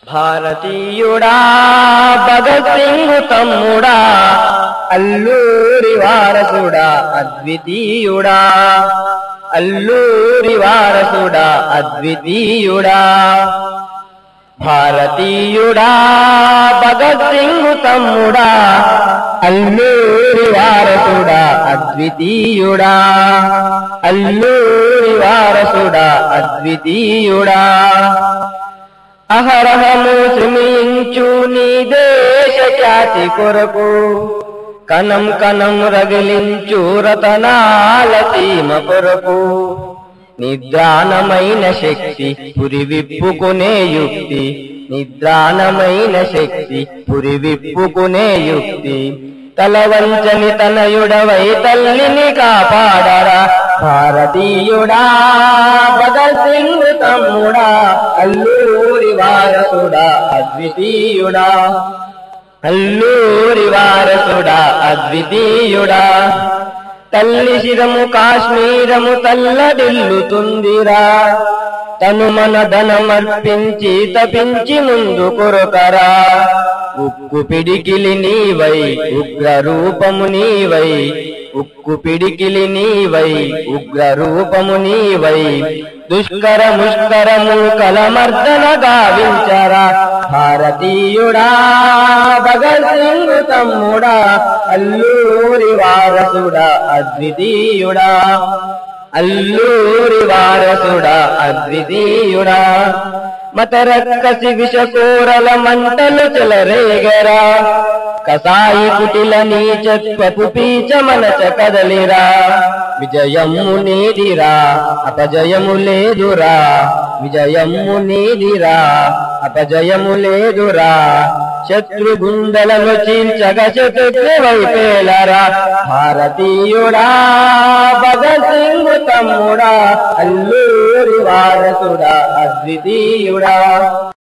భారతీయుడా భగత్ సింగ్ తమ్ముడా అల్లూరి వారసుడా అద్వితీయుడా అల్లూరి వారసుడా అద్వితీయుడా భారతీయుడా భగత్ సింగ్ తమ్ముడా అల్లూరి వారసుడా అద్వితీయుడా అల్లూరి వారసుడా అద్వితీయుడా అహరహము శ్రమించు నీ దేశ ఖ్యాతి కొరకు కనం కనం రగిలించు రతనాల సీమ కొరకు నిద్రాణమైన శక్తి పురి విప్పుకునే యుక్తి నిద్రాణమైన శక్తి పురి విప్పుకునే యుక్తి తలవంచని తనయుడవై తల్లిని కాపాడరా భారతీయుడా భగత్ సింగ్ తమ్ముడా అల్లూరి వారసుడా అద్వితీయుడా అల్లూరి వారసుడా అద్వితీయుడా తల్లి శిరము కాశ్మీరము తల్లడిల్లుతుందిరా తను మన ధనమర్పించి తపించి ముందు కొరకరా ఉక్కు పిడికిలి నీవై ఉగ్ర రూపము నీవై ఉక్కు పిడికిలి నీవై ఉగ్ర రూపము నీవై దుష్కర ముష్కరము కలమర్దన గావించరా భారతీయుడా భగత్ సింగ్ తమ్ముడా అల్లూరి వారసుడా అద్వితీయుడా అల్లూరి వారసుడా అద్వితీయుడా మతరక్కసి విషకోరల మంటలు చెలరేగరా కసాయి కుటిల నీచత్వపు పీచ మనచ కదలిరా విజయము నీదిరా అపజయము లేదురా విజయము నీదిరా అపజయము లేదురా శత్రు గుండెలను చీల్చగ శత్రు వైపేలరా భారతీయుడా భగత్ సింగ్ తమ్ముడా అల్లూరి వారసుడా అద్వితీయుడా